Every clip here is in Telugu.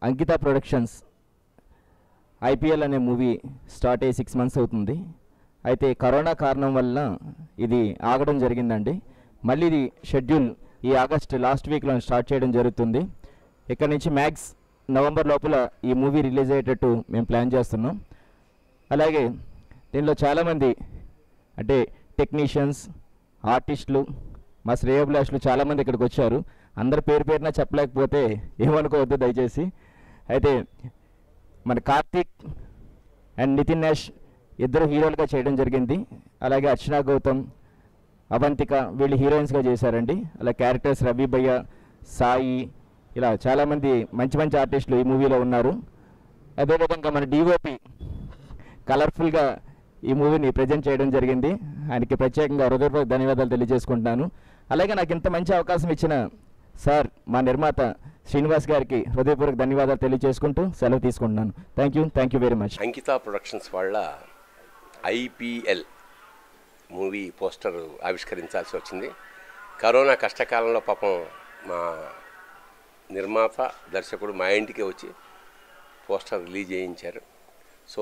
అంకిత ప్రొడక్షన్స్ ఐపీఎల్ అనే మూవీ స్టార్ట్ అయ్యి సిక్స్ మంత్స్ అవుతుంది అయితే కరోనా కారణం వల్ల ఇది ఆగడం జరిగిందండి మళ్ళీ ఇది షెడ్యూల్ ఈ ఆగస్ట్ లాస్ట్ వీక్లో స్టార్ట్ చేయడం జరుగుతుంది ఇక్కడ నుంచి మ్యాక్స్ నవంబర్ లోపల ఈ మూవీ రిలీజ్ అయ్యేటట్టు మేము ప్లాన్ చేస్తున్నాం అలాగే దీనిలో చాలామంది అంటే టెక్నీషియన్స్ ఆర్టిస్టులు మా శ్రేయోభిలాషులు చాలామంది ఇక్కడికి వచ్చారు అందరి పేరు పేరున చెప్పలేకపోతే ఏమనుకోవద్దు దయచేసి అయితే మన కార్తీక్ అండ్ నితిన్ నాష్ ఇద్దరు హీరోలుగా చేయడం జరిగింది అలాగే అర్చన గౌతమ్ అవంతిక వీళ్ళు హీరోయిన్స్గా చేశారండి అలా క్యారెక్టర్స్ రవి భయ్య సాయి ఇలా చాలామంది మంచి మంచి ఆర్టిస్టులు ఈ మూవీలో ఉన్నారు అదేవిధంగా మన డిఓపి కలర్ఫుల్గా ఈ మూవీని ప్రజెంట్ చేయడం జరిగింది ఆయనకి ప్రత్యేకంగా హృదయపూర్వక ధన్యవాదాలు తెలియజేసుకుంటున్నాను అలాగే నాకు ఇంత మంచి అవకాశం ఇచ్చిన సార్ మా నిర్మాత శ్రీనివాస్ గారికి హృదయపూర్వక ధన్యవాదాలు తెలియజేసుకుంటూ సెలవు తీసుకుంటున్నాను thank you thank you very much Ankita productions వాళ్ళ ఐపీఎల్ మూవీ పోస్టర్ ఆవిష్కరించాల్సి వచ్చింది కరోనా కష్టకాలంలో పాపం మా నిర్మాత దర్శకుడు మా ఇంటికి వచ్చి పోస్టర్ రిలీజ్ చేయించారు సో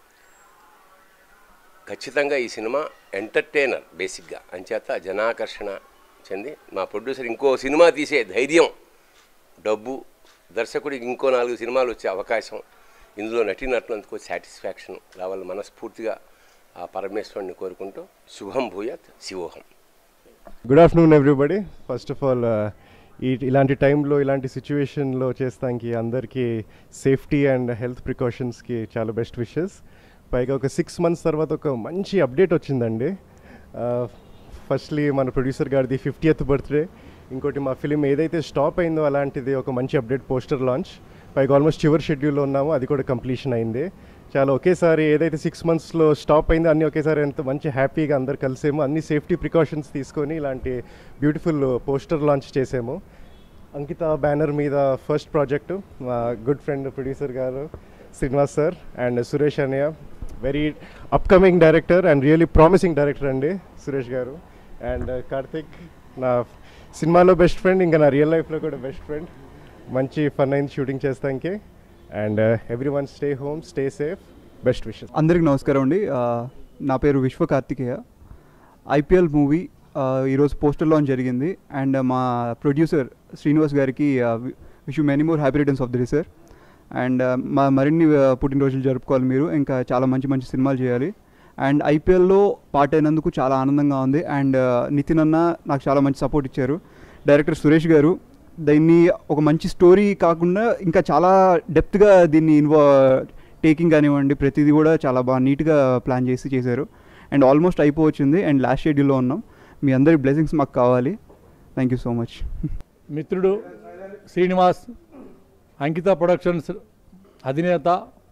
ఖచ్చితంగా ఈ సినిమా ఎంటర్టైనర్ బేసిక్గా అంచేత జనాకర్షణ చెంది మా ప్రొడ్యూసర్ ఇంకో సినిమా తీసే ధైర్యం డబ్బు దర్శకుడికి ఇంకో నాలుగు సినిమాలు వచ్చే అవకాశం ఇందులో నటినట్లందుకు సాటిస్ఫాక్షన్ రావాలని మనస్ఫూర్తిగా ఆ పరమేశ్వరుని కోరుకుంటూ శుభం భూయత్ శివోహం good afternoon everybody first of all ఈ ఇలాంటి టైంలో ఇలాంటి సిచ్యువేషన్లో చేస్తానికి అందరికీ సేఫ్టీ అండ్ హెల్త్ ప్రికాషన్స్కి చాలా బెస్ట్ విషెస్ పైగా ఒక సిక్స్ మంత్స్ తర్వాత ఒక మంచి అప్డేట్ వచ్చిందండి ఫస్ట్లీ మన ప్రొడ్యూసర్ గారిది ఫిఫ్టీయత్ బర్త్డే ఇంకోటి మా ఫిలిం ఏదైతే స్టాప్ అయిందో అలాంటిది ఒక మంచి అప్డేట్ పోస్టర్ లాంచ్ పైగా ఆల్మోస్ట్ చివరి షెడ్యూల్లో ఉన్నామో అది కూడా కంప్లీషన్ అయింది చాలా ఒకేసారి ఏదైతే సిక్స్ మంత్స్లో స్టాప్ అయిందో అన్ని ఒకేసారి ఎంత మంచి హ్యాపీగా అందరు కలిసేమో అన్ని సేఫ్టీ ప్రికాషన్స్ తీసుకొని ఇలాంటి బ్యూటిఫుల్ పోస్టర్ లాంచ్ చేసాము అంకిత బ్యానర్ మీద ఫస్ట్ ప్రాజెక్టు మా గుడ్ ఫ్రెండ్ ప్రొడ్యూసర్ గారు శ్రీనివాస్ సార్ అండ్ సురేష్ అన్నయ్య very upcoming director and really promising director అండి సురేష్ గారు అండ్ కార్తిక్ నా సినిమాలో బెస్ట్ ఫ్రెండ్ ఇంకా నా రియల్ లైఫ్లో కూడా బెస్ట్ ఫ్రెండ్ మంచి ఫన్ అయింది షూటింగ్ చేస్తానికి and everyone stay home stay safe best wishes అందరికి నమస్కారం అండి ఆ, నా పేరు విశ్వ కార్తికేయ ఐపీఎల్ మూవీ ఆ, ఈరోజు పోస్టర్ లాంచ్ జరిగింది అండ్ మా ప్రొడ్యూసర్ శ్రీనివాస్ గారికి wish you many more happy returns of the sir and మా మరిన్ని ఆ, పుట్టినరోజులు జరుపుకోవాలి మీరు ఇంకా చాలా మంచి మంచి సినిమాలు చేయాలి అండ్ ఐపీఎల్లో పార్ట్ అయినందుకు చాలా ఆనందంగా ఉంది అండ్ నితిన్ అన్న నాకు చాలా మంచి సపోర్ట్ ఇచ్చారు డైరెక్టర్ సురేష్ గారు దీన్ని ఒక మంచి స్టోరీ కాకుండా ఇంకా చాలా డెప్త్గా దీన్ని ఇన్వా టేకింగ్ కానివ్వండి ప్రతిదీ కూడా చాలా బాగా నీట్గా ప్లాన్ చేసి చేశారు అండ్ ఆల్మోస్ట్ అయిపోవచ్చింది అండ్ లాస్ట్ షెడ్యూల్లో ఉన్నాం మీ అందరి బ్లెస్సింగ్స్ మాకు కావాలి థ్యాంక్ యూ సో మచ్ మిత్రుడు శ్రీనివాస్ అంకిత ప్రొడక్షన్స్ అధినేత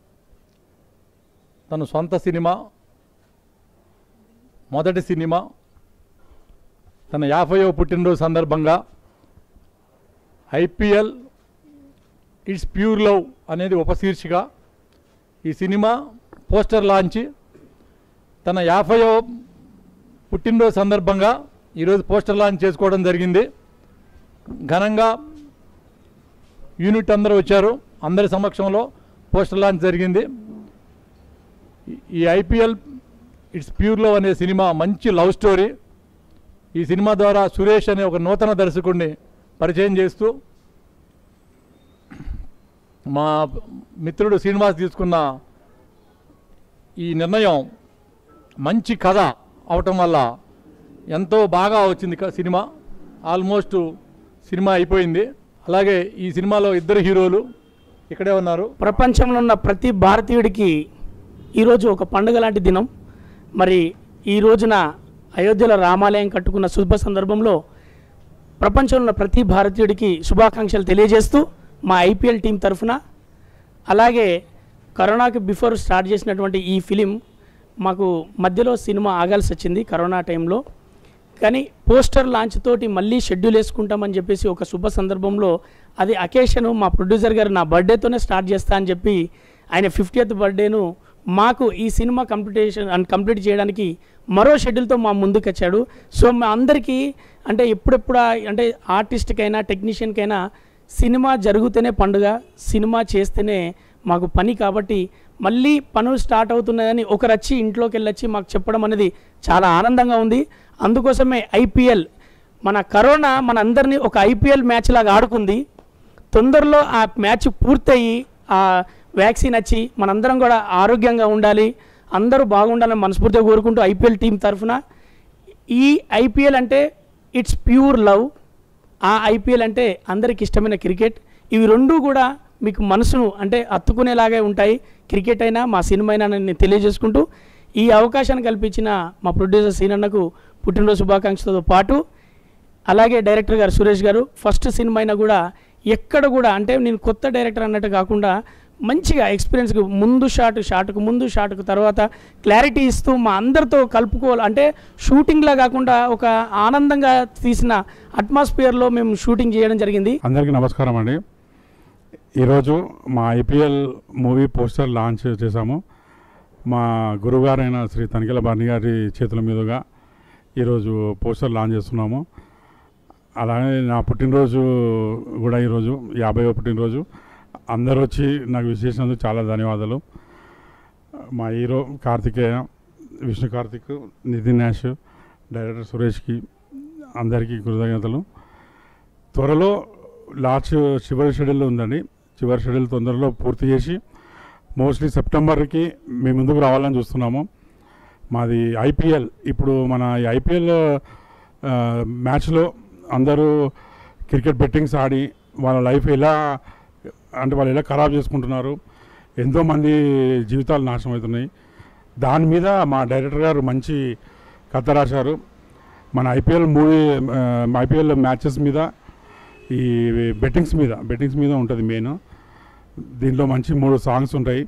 తన సొంత సినిమా మొదటి సినిమా తన యాభైవ పుట్టినరోజు సందర్భంగా ఐపీఎల్ ఇట్స్ ప్యూర్ లవ్ అనేది ఉపశీర్షిక ఈ సినిమా పోస్టర్ లాంచి తన యాభైవ పుట్టినరోజు సందర్భంగా ఈరోజు పోస్టర్ లాంచ్ చేసుకోవడం జరిగింది ఘనంగా యూనిట్ అందరూ వచ్చారు అందరి సమక్షంలో పోస్టర్ లాంచ్ జరిగింది ఈ- ఈ ఐపీఎల్ ఇట్స్ ప్యూర్ లవ్ అనే సినిమా మంచి లవ్ స్టోరీ ఈ సినిమా ద్వారా సురేష్ అనే ఒక నూతన దర్శకుడిని పరిచయం చేస్తూ మా మిత్రుడు శ్రీనివాస్ తీసుకున్న ఈ నిర్ణయం మంచి కథ అవటం వల్ల ఎంతో బాగా వచ్చింది క- సినిమా ఆల్మోస్ట్ సినిమా అయిపోయింది అలాగే ఈ సినిమాలో ఇద్దరు హీరోలు ఇక్కడే ఉన్నారు ప్రపంచంలో ఉన్న ప్రతి భారతీయుడికి ఈరోజు ఒక పండుగ లాంటి దినం మరి ఈ రోజున అయోధ్యలో రామాలయం కట్టుకున్న శుభ సందర్భంలో ప్రపంచంలో ఉన్న ప్రతి భారతీయుడికి శుభాకాంక్షలు తెలియజేస్తూ మా ఐపీఎల్ టీం తరఫున అలాగే కరోనాకి బిఫోర్ స్టార్ట్ చేసినటువంటి ఈ ఫిలిం మాకు మధ్యలో సినిమా ఆగాల్సి వచ్చింది కరోనా టైంలో కానీ పోస్టర్ లాంచ్ తోటి మళ్ళీ షెడ్యూల్ వేసుకుంటామని చెప్పేసి ఒక శుభ సందర్భంలో అది అకేషను మా ప్రొడ్యూసర్ గారు నా బర్త్డేతోనే స్టార్ట్ చేస్తా అని చెప్పి ఆయన ఫిఫ్టీయత్ బర్త్డేను మాకు ఈ సినిమా కంప్లీటేషన్ అండ్ కంప్లీట్ చేయడానికి మరో షెడ్యూల్తో మా ముందుకు వచ్చాడు సో మా అందరికీ అంటే ఎప్పుడెప్పుడు ఆ- అంటే ఆర్టిస్ట్కైనా టెక్నీషియన్కైనా సినిమా జరుగుతూనే పండుగ సినిమా చేస్తేనే మాకు పని కాబట్టి మళ్ళీ పనులు స్టార్ట్ అవుతున్నాయని ఒకరు వచ్చి ఇంట్లోకి వెళ్ళొచ్చి మాకు చెప్పడం అనేది చాలా ఆనందంగా ఉంది అందుకోసమే ఐపీఎల్ మన కరోనా మన అందరినీ ఒక ఐపీఎల్ మ్యాచ్ లాగా ఆడుకుంది తొందరలో ఆ మ్యాచ్ పూర్తయి ఆ వ్యాక్సిన్ వచ్చి మనందరం కూడా ఆరోగ్యంగా ఉండాలి అందరూ బాగుండాలని మనస్ఫూర్తిగా కోరుకుంటూ ఐపీఎల్ టీం తరఫున ఈ ఐపీఎల్ అంటే ఇట్స్ ప్యూర్ లవ్ ఆ ఐపీఎల్ అంటే అందరికి ఇష్టమైన క్రికెట్ ఇవి రెండు కూడా మీకు మనసును అంటే హత్తుకునేలాగే ఉంటాయి క్రికెట్ అయినా మా సినిమా అయినా అని నేను తెలియజేసుకుంటూ ఈ అవకాశాన్ని కల్పించిన మా ప్రొడ్యూసర్ సీనన్నకు పుట్టినరోజు శుభాకాంక్షలతో పాటు అలాగే డైరెక్టర్ గారు సురేష్ గారు ఫస్ట్ సినిమా అయినా కూడా ఎక్కడ కూడా అంటే నేను కొత్త డైరెక్టర్ అన్నట్టు కాకుండా మంచిగా ఎక్స్పీరియన్స్కి ముందు షాట్ షాట్కు ముందు షాట్కు తర్వాత క్లారిటీ ఇస్తూ మా అందరితో కలుపుకోవాలి అంటే షూటింగ్లా కాకుండా ఒక ఆనందంగా తీసిన అట్మాస్ఫియర్లో మేము షూటింగ్ చేయడం జరిగింది అందరికీ నమస్కారం అండి ఈరోజు మా ఐపీఎల్ మూవీ పోస్టర్ లాంచ్ చేశాము మా గురుగారైన శ్రీ తనికెల బర్ని గారి చేతుల మీదుగా ఈరోజు పోస్టర్ లాంచ్ చేస్తున్నాము అలాగే నా పుట్టినరోజు కూడా ఈరోజు యాభైవ పుట్టినరోజు అందరూ వచ్చి నాకు విశేషించినందుకు చాలా ధన్యవాదాలు మా హీరో కార్తికేయ విష్ణు కార్తిక్ నితిన్ నాష్ డైరెక్టర్ సురేష్కి అందరికీ కృతజ్ఞతలు త్వరలో లాస్ట్ చివరి షెడ్యూల్ ఉందండి చివరి షెడ్యూల్ తొందరలో పూర్తి చేసి మోస్ట్లీ సెప్టెంబర్కి మీ ముందుకు రావాలని చూస్తున్నాము మాది ఐపీఎల్ ఇప్పుడు మన ఈ ఐపీఎల్ మ్యాచ్లో అందరూ క్రికెట్ బెట్టింగ్స్ ఆడి వాళ్ళ లైఫ్ ఎలా అంటే వాళ్ళు ఎలా ఖరాబ్ చేసుకుంటున్నారు ఎంతోమంది జీవితాలు నాశనం అవుతున్నాయి దాని మీద మా డైరెక్టర్ గారు మంచి కథ రాశారు మన ఐపీఎల్ మూవీ ఐపీఎల్ మ్యాచెస్ మీద ఈ బెట్టింగ్స్ మీద బెట్టింగ్స్ మీద ఉంటుంది మెయిన్ దీంట్లో మంచి మూడు సాంగ్స్ ఉంటాయి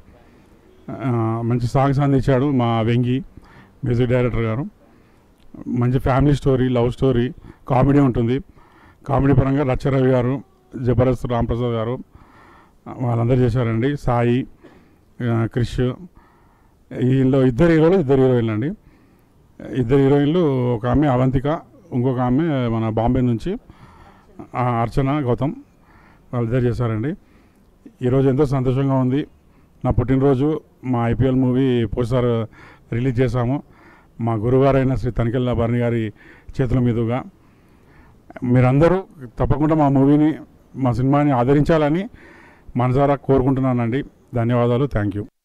ఆ, మంచి సాంగ్స్ అందించాడు మా వెంగి మ్యూజిక్ డైరెక్టర్ గారు మంచి family story love story comedy ఉంటుంది కామెడీ పరంగా రచ్చరవి గారు జబర్దస్త్ రాంప్రసాద్ గారు వాళ్ళందరూ చేశారండి సాయి ఆ, క్రిష్ వీళ్ళు ఇద్దరు హీరోలు ఇద్దరు హీరోయిన్లు అండి ఇద్దరు హీరోయిన్లు ఒక ఆమె అవంతిక ఇంకొక ఆమె మన బాంబే నుంచి ఆ, అర్చన గౌతమ్ వాళ్ళిద్దరు చేశారండి ఈరోజు ఎంతో సంతోషంగా ఉంది నా పుట్టినరోజు మా ఐపీఎల్ మూవీ పోస్టర్ రిలీజ్ చేశాము మా గురుగారైన శ్రీ తనికెళ్ళ భరణి గారి చేతుల మీదుగా మీరందరూ తప్పకుండా మా మూవీని మా సినిమాని ఆదరించాలని మనసారా కోరుకుంటున్నానండి ధన్యవాదాలు థ్యాంక్ యూ